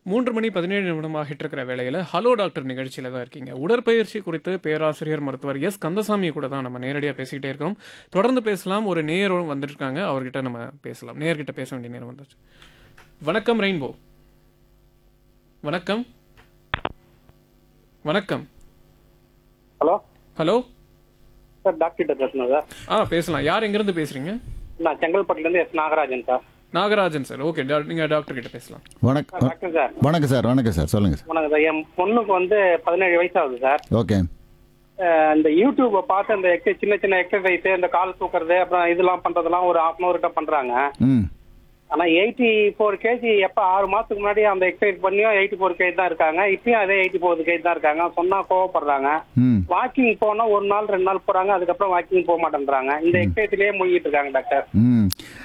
மூன்று மணி பதினேழு நிமிடம் ஆகிட்டு இருக்கிற வேளையில் ஹலோ டாக்டர் நிகழ்ச்சியில் தான் இருக்கீங்க உடற்பயிற்சி குறித்து பேராசிரியர் மருத்துவர் எஸ் கந்தசாமி கூட தான் நம்ம நேரடியாக பேசிக்கிட்டே இருக்கோம் தொடர்ந்து பேசலாம் ஒரு நேயரும் வந்துருக்காங்க அவர்கிட்ட நம்ம பேசலாம் நேயர்கிட்ட பேச வேண்டிய நேரம் வந்துச்சு வணக்கம் ரெயின்போ வணக்கம் வணக்கம் ஹலோ ஹலோ சார் டாக்டர் பேசணும் சார் ஆ பேசலாம் யார் எங்கேருந்து பேசுறீங்க நான் செங்கல்பட்டுலேருந்து S Nagarajan sir Nagarajan sir okay நீங்கள் டாக்டர் கிட்ட பேசலாம் வணக்கம் டாக்டர் சார் வணக்கம் சார் வணக்கம் சார் சொல்லுங்கள் சார் வணக்கம் சார் என் பொண்ணுக்கு வந்து பதினேழு வயசு ஆகுது சார் ஓகே அஹ் இந்த யூடியூப்பை பார்த்து அந்த எக்ஸ சின்ன சின்ன எக்ஸசைஸ் இந்த கால் தூக்குறது அப்புறம் இதெல்லாம் பண்றதெல்லாம் ஒரு ஹாஃப் அன் ஹவர்கிட்ட பண்றாங்க ம் ஆனா எயிட்டி ஃபோர் கேஜி எப்ப ஆறு மாசத்துக்கு முன்னாடி அந்த எக்ஸசைஸ் பண்ணியும் எயிட்டி ஃபோர் கேஜி தான் இருக்காங்க இப்பயும் அதே எயிட்டி ஃபோர் கேஜி தான் இருக்காங்க சொன்னா கோவப்படுறாங்க ம் வாக்கிங் போனா ஒரு நாள் ரெண்டு நாள் போறாங்க அதுக்கப்புறம் வாக்கிங் போக மாட்டேன்றாங்க இந்த எக்ஸசைஸ்லயே மூழ்கிட்டு இருக்காங்க டாக்டர் ம்